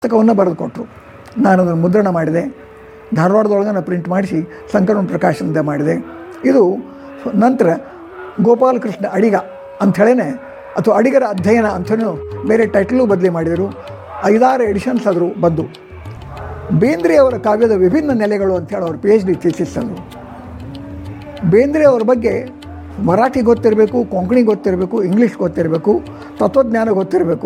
ಪುಸ್ತಕವನ್ನು ಬರೆದು ಕೊಟ್ಟರು ನಾನು ಅದನ್ನು ಮುದ್ರಣ ಮಾಡಿದೆ ಧಾರವಾಡದೊಳಗೆ ನಾನು ಪ್ರಿಂಟ್ ಮಾಡಿಸಿ ಸಂಕಲನ ಪ್ರಕಾಶನದ ಮಾಡಿದೆ ಇದು ನಂತರ ಗೋಪಾಲಕೃಷ್ಣ ಅಡಿಗ ಅಂಥೇಳೇ ಅಥವಾ ಅಡಿಗರ ಅಧ್ಯಯನ ಅಂಥೇಳಿ ಬೇರೆ ಟೈಟಲು ಬದಲಿ ಮಾಡಿದರು ಐದಾರು ಎಡಿಷನ್ಸ್ ಆದರೂ ಬಂದು ಬೇಂದ್ರೆ ಅವರ ಕಾವ್ಯದ ವಿಭಿನ್ನ ನೆಲೆಗಳು ಅಂತೇಳಿ ಅವ್ರ ಪಿ ಎಚ್ ಡಿ ಥೀಸಿಸ್ ಅದು ಬೇಂದ್ರೆ ಅವ್ರ ಬಗ್ಗೆ ಮರಾಠಿ ಗೊತ್ತಿರಬೇಕು ಕೊಂಕಣಿ ಗೊತ್ತಿರಬೇಕು ಇಂಗ್ಲೀಷ್ ಗೊತ್ತಿರಬೇಕು ತತ್ವಜ್ಞಾನ ಗೊತ್ತಿರಬೇಕು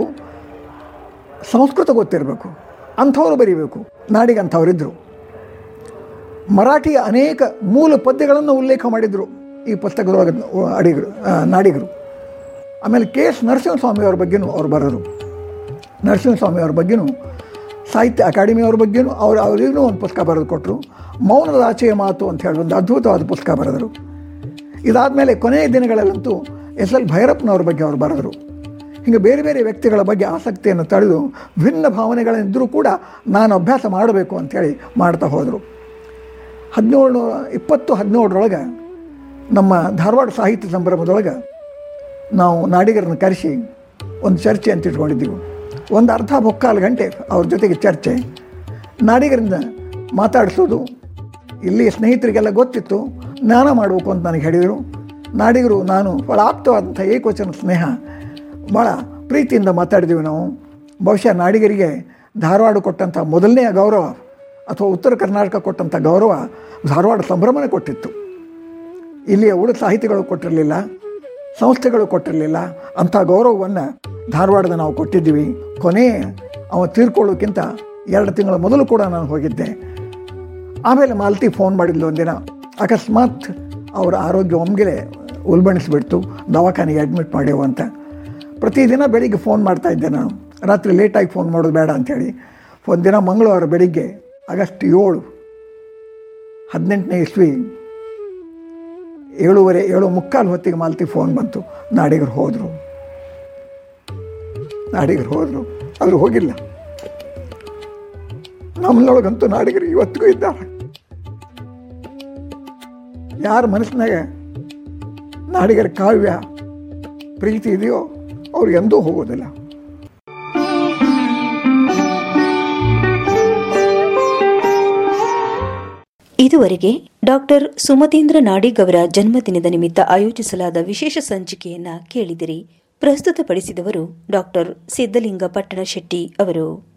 ಸಂಸ್ಕೃತ ಗೊತ್ತಿರಬೇಕು ಅಂಥವ್ರು ಬರೀಬೇಕು ನಾಡಿಗೆ ಅಂಥವರಿದ್ದರು ಮರಾಠಿಯ ಅನೇಕ ಮೂಲ ಪದ್ಯಗಳನ್ನು ಉಲ್ಲೇಖ ಮಾಡಿದರು ಈ ಪುಸ್ತಕದೊಳಗೆ ಅಡಿಗರು ಆ, ನಾಡಿಗರು ಆಮೇಲೆ ಕೆ ಎಸ್ ನರಸಿಂಹಸ್ವಾಮಿ ಅವ್ರ ಬಗ್ಗೆನೂ ಅವ್ರು ಬರೋರು ನರಸಿಂಹಸ್ವಾಮಿ ಅವ್ರ ಬಗ್ಗೆನೂ ಸಾಹಿತ್ಯ ಅಕಾಡೆಮಿ ಅವ್ರ ಬಗ್ಗೆನೂ ಅವ್ರು ಅವರಿಗೂ ಒಂದು ಪುಸ್ತಕ ಬರೆದು ಕೊಟ್ಟರು ಮೌನದ ಆಚೆಯ ಮಾತು ಅಂತ ಹೇಳಿ ಒಂದು ಅದ್ಭುತವಾದ ಪುಸ್ತಕ ಬರೆದರು ಇದಾದಮೇಲೆ ಕೊನೆಯ ದಿನಗಳಲ್ಲಂತೂ ಎಸ್ ಎಲ್ ಭೈರಪ್ಪನವ್ರ ಬಗ್ಗೆ ಅವರು ಬರೆದರು ಹೀಗೆ ಬೇರೆ ಬೇರೆ ವ್ಯಕ್ತಿಗಳ ಬಗ್ಗೆ ಆಸಕ್ತಿಯನ್ನು ತಳೆದು ಭಿನ್ನ ಭಾವನೆಗಳಿದ್ದರೂ ಕೂಡ ನಾನು ಅಭ್ಯಾಸ ಮಾಡಬೇಕು ಅಂಥೇಳಿ ಮಾಡ್ತಾ ಹೋದರು ಹದಿನೇಳು ಇಪ್ಪತ್ತು ಹದಿನೇಳರೊಳಗೆ ನಮ್ಮ ಧಾರವಾಡ ಸಾಹಿತ್ಯ ಸಂಭ್ರಮದೊಳಗೆ ನಾವು ನಾಡಿಗರನ್ನು ಕರೆಸಿ ಒಂದು ಚರ್ಚೆ ಅಂತ ಇಟ್ಕೊಂಡಿದ್ದೀವಿ ಒಂದು ಅರ್ಧ ಮುಕ್ಕಾಲು ಗಂಟೆ ಅವ್ರ ಜೊತೆಗೆ ಚರ್ಚೆ ನಾಡಿಗರಿಂದ ಮಾತಾಡಿಸೋದು ಇಲ್ಲಿ ಸ್ನೇಹಿತರಿಗೆಲ್ಲ ಗೊತ್ತಿತ್ತು ಜ್ಞಾನ ಮಾಡಬೇಕು ಅಂತ ನನಗೆ ಹೇಳಿದರು ನಾಡಿಗರು ನಾನು ಭಾಳ ಆಪ್ತವಾದಂಥ ಏಕವಚನ ಸ್ನೇಹ ಭಾಳ ಪ್ರೀತಿಯಿಂದ ಮಾತಾಡಿದ್ದೀವಿ ನಾವು ಬಹುಶಃ ನಾಡಿಗರಿಗೆ ಧಾರವಾಡ ಕೊಟ್ಟಂಥ ಮೊದಲನೆಯ ಗೌರವ ಅಥವಾ ಉತ್ತರ ಕರ್ನಾಟಕ ಕೊಟ್ಟಂಥ ಗೌರವ ಧಾರವಾಡ ಸಂಭ್ರಮನೇ ಕೊಟ್ಟಿತ್ತು ಇಲ್ಲಿಯ ಉಳಿದ ಸಾಹಿತಿಗಳು ಕೊಟ್ಟಿರಲಿಲ್ಲ ಸಂಸ್ಥೆಗಳು ಕೊಟ್ಟಿರಲಿಲ್ಲ ಅಂಥ ಗೌರವವನ್ನು ಧಾರವಾಡದ ನಾವು ಕೊಟ್ಟಿದ್ದೀವಿ ಕೊನೆ ಅವ ತೀರ್ಕೊಳ್ಳೋಕ್ಕಿಂತ ಎರಡು ತಿಂಗಳ ಮೊದಲು ಕೂಡ ನಾನು ಹೋಗಿದ್ದೆ ಆಮೇಲೆ ಮಾಲತಿ ಫೋನ್ ಮಾಡಿದ್ಲು ಒಂದಿನ ಅಕಸ್ಮಾತ್ ಅವರ ಆರೋಗ್ಯ ಒಮ್ಮೆಲೆ ಉಲ್ಬಣಿಸ್ಬಿಡ್ತು ದವಾಖಾನೆಗೆ ಅಡ್ಮಿಟ್ ಮಾಡ್ಯವು ಅಂತ ಪ್ರತಿದಿನ ಬೆಳಿಗ್ಗೆ ಫೋನ್ ಮಾಡ್ತಾ ಇದ್ದೆ ನಾನು ರಾತ್ರಿ ಲೇಟಾಗಿ ಫೋನ್ ಮಾಡೋದು ಬೇಡ ಅಂಥೇಳಿ ಒಂದಿನ ಮಂಗಳವಾರ ಬೆಳಿಗ್ಗೆ ಆಗಸ್ಟ್ ಏಳು ಹದಿನೆಂಟನೇ ಇಸ್ವಿ ಏಳುವರೆ ಏಳು ಮುಕ್ಕಾಲು ಹೊತ್ತಿಗೆ ಮಾಲತಿ ಫೋನ್ ಬಂತು ನಾಡಿಗರು ಹೋದರು ನಾಡಿಗರು ಹೋದರು ಅವರು ಹೋಗಿಲ್ಲ ನಮ್ಮನೊಳಗಂತೂ ನಾಡಿಗರು ಇವತ್ತಿಗೂ ಇದ್ದಾರೆ ಯಾರ ಮನಸ್ಸಿನಾಗ ನಾಡಿಗರ ಕಾವ್ಯ ಪ್ರೀತಿ ಇದೆಯೋ ಅವ್ರು ಎಂದೂ ಹೋಗೋದಿಲ್ಲ ಇದುವರೆಗೆ ಡಾಕ್ಟರ್ ಸುಮತೀಂದ್ರ ನಾಡಿಗ್ ಅವರ ಜನ್ಮದಿನದ ನಿಮಿತ್ತ ಆಯೋಜಿಸಲಾದ ವಿಶೇಷ ಸಂಚಿಕೆಯನ್ನ ಕೇಳಿದಿರಿ ಪ್ರಸ್ತುತಪಡಿಸಿದವರು ಡಾಕ್ಟರ್ ಸಿದ್ದಲಿಂಗ ಪಟ್ಟಣ ಶೆಟ್ಟಿ ಅವರು